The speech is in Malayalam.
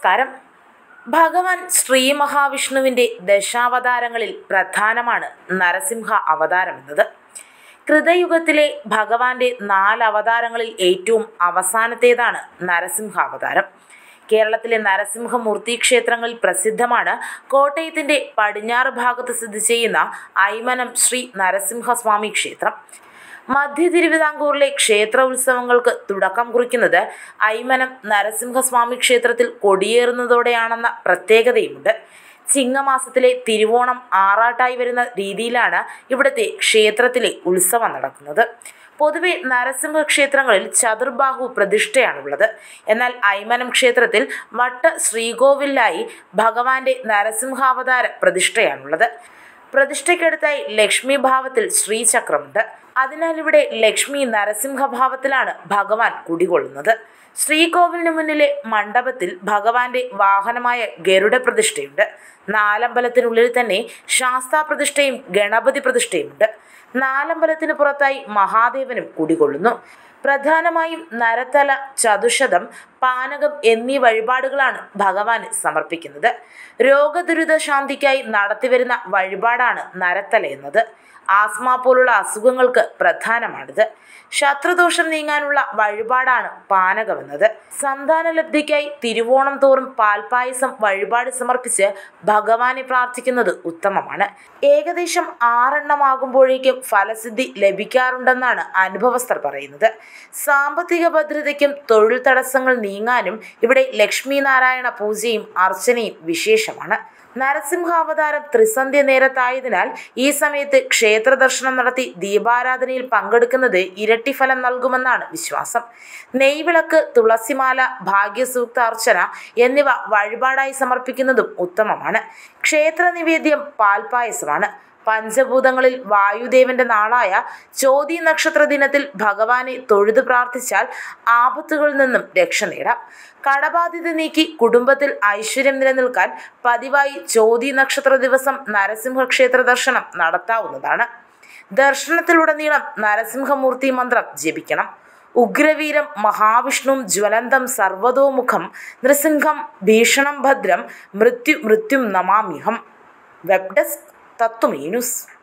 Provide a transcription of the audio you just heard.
നമസ്കാരം ഭഗവാൻ ശ്രീ മഹാവിഷ്ണുവിൻ്റെ ദശാവതാരങ്ങളിൽ പ്രധാനമാണ് നരസിംഹ അവതാരം എന്നത് കൃതയുഗത്തിലെ ഭഗവാന്റെ നാല് അവതാരങ്ങളിൽ ഏറ്റവും അവസാനത്തേതാണ് നരസിംഹ അവതാരം കേരളത്തിലെ നരസിംഹമൂർത്തി ക്ഷേത്രങ്ങളിൽ പ്രസിദ്ധമാണ് കോട്ടയത്തിൻ്റെ പടിഞ്ഞാറ് ഭാഗത്ത് സ്ഥിതി ചെയ്യുന്ന ഐമനം ശ്രീ നരസിംഹസ്വാമി ക്ഷേത്രം മധ്യ തിരുവിതാംകൂറിലെ ക്ഷേത്ര ഉത്സവങ്ങൾക്ക് തുടക്കം കുറിക്കുന്നത് ഐമനം നരസിംഹസ്വാമി ക്ഷേത്രത്തിൽ കൊടിയേറുന്നതോടെയാണെന്ന പ്രത്യേകതയുമുണ്ട് ചിങ്ങമാസത്തിലെ തിരുവോണം ആറാട്ടായി വരുന്ന രീതിയിലാണ് ഇവിടുത്തെ ക്ഷേത്രത്തിലെ ഉത്സവം നടക്കുന്നത് പൊതുവെ നരസിംഹ ക്ഷേത്രങ്ങളിൽ ചതുർബാഹു പ്രതിഷ്ഠയാണുള്ളത് എന്നാൽ ഐമനം ക്ഷേത്രത്തിൽ വട്ട ശ്രീകോവിലായി ഭഗവാന്റെ നരസിംഹാവതാര പ്രതിഷ്ഠയാണുള്ളത് പ്രതിഷ്ഠയ്ക്കടുത്തായി ലക്ഷ്മി ഭാവത്തിൽ ശ്രീചക്രമുണ്ട് അതിനാൽ ഇവിടെ ലക്ഷ്മി നരസിംഹഭാവത്തിലാണ് ഭഗവാൻ കുടികൊള്ളുന്നത് ശ്രീകോവിലിന് മുന്നിലെ മണ്ഡപത്തിൽ ഭഗവാന്റെ വാഹനമായ ഗരുഡ പ്രതിഷ്ഠയുണ്ട് നാലമ്പലത്തിനുള്ളിൽ തന്നെ ശാസ്താ പ്രതിഷ്ഠയും ഗണപതി പ്രതിഷ്ഠയുമുണ്ട് നാലമ്പലത്തിന് പുറത്തായി മഹാദേവനും കുടികൊള്ളുന്നു പ്രധാനമായും നരതല ചതുശതം പാനകം എന്നീ വഴിപാടുകളാണ് ഭഗവാന് സമർപ്പിക്കുന്നത് രോഗദുരിത ശാന്തിക്കായി നടത്തിവരുന്ന വഴിപാടാണ് നരത്തല എന്നത് ആസ്മ പോലുള്ള അസുഖങ്ങൾക്ക് പ്രധാനമാണിത് ശത്രുദോഷം നീങ്ങാനുള്ള വഴിപാടാണ് പാനകമെന്നത് സന്താനലബ്ധിക്കായി തിരുവോണം തോറും പാൽപായസം വഴിപാട് സമർപ്പിച്ച് ഭഗവാനെ പ്രാർത്ഥിക്കുന്നത് ഉത്തമമാണ് ഏകദേശം ആറെണ്ണമാകുമ്പോഴേക്കും ഫലസിദ്ധി ലഭിക്കാറുണ്ടെന്നാണ് അനുഭവസ്ഥർ പറയുന്നത് സാമ്പത്തിക ഭദ്രതയ്ക്കും തൊഴിൽ തടസ്സങ്ങൾ നീങ്ങാനും ഇവിടെ ലക്ഷ്മി നാരായണ പൂജയും അർച്ചനയും വിശേഷമാണ് നരസിംഹാവതാരം ത്രിസന്ധ്യ നേരത്തായതിനാൽ ഈ സമയത്ത് ക്ഷേത്ര ദർശനം നടത്തി ദീപാരാധനയിൽ പങ്കെടുക്കുന്നത് ഇരട്ടി ഫലം നൽകുമെന്നാണ് വിശ്വാസം നെയ്വിളക്ക് തുളസിമാല ഭാഗ്യസൂക്ത അർച്ചന എന്നിവ വഴിപാടായി സമർപ്പിക്കുന്നതും ഉത്തമമാണ് ക്ഷേത്ര നിവേദ്യം പാൽപായസമാണ് പഞ്ചഭൂതങ്ങളിൽ വായുദേവന്റെ നാളായ ചോതി നക്ഷത്ര ദിനത്തിൽ ഭഗവാനെ തൊഴുതു പ്രാർത്ഥിച്ചാൽ ആപത്തുകളിൽ നിന്നും രക്ഷ നേടാം കടബാധ്യത നീക്കി കുടുംബത്തിൽ ഐശ്വര്യം നിലനിൽക്കാൻ പതിവായി ചോതി നക്ഷത്ര ദിവസം നരസിംഹ ക്ഷേത്ര ദർശനം നടത്താവുന്നതാണ് ദർശനത്തിലുടനീളം നരസിംഹമൂർത്തി മന്ത്രം ജപിക്കണം ഉഗ്രവീരം മഹാവിഷ്ണും ജ്വലന്തം സർവതോമുഖം നൃസിംഹം ഭീഷണം ഭദ്രം മൃത്യു മൃത്യും നമാമ്യഹം വെബ് ഡെസ്ക് തത്വമീനുസ്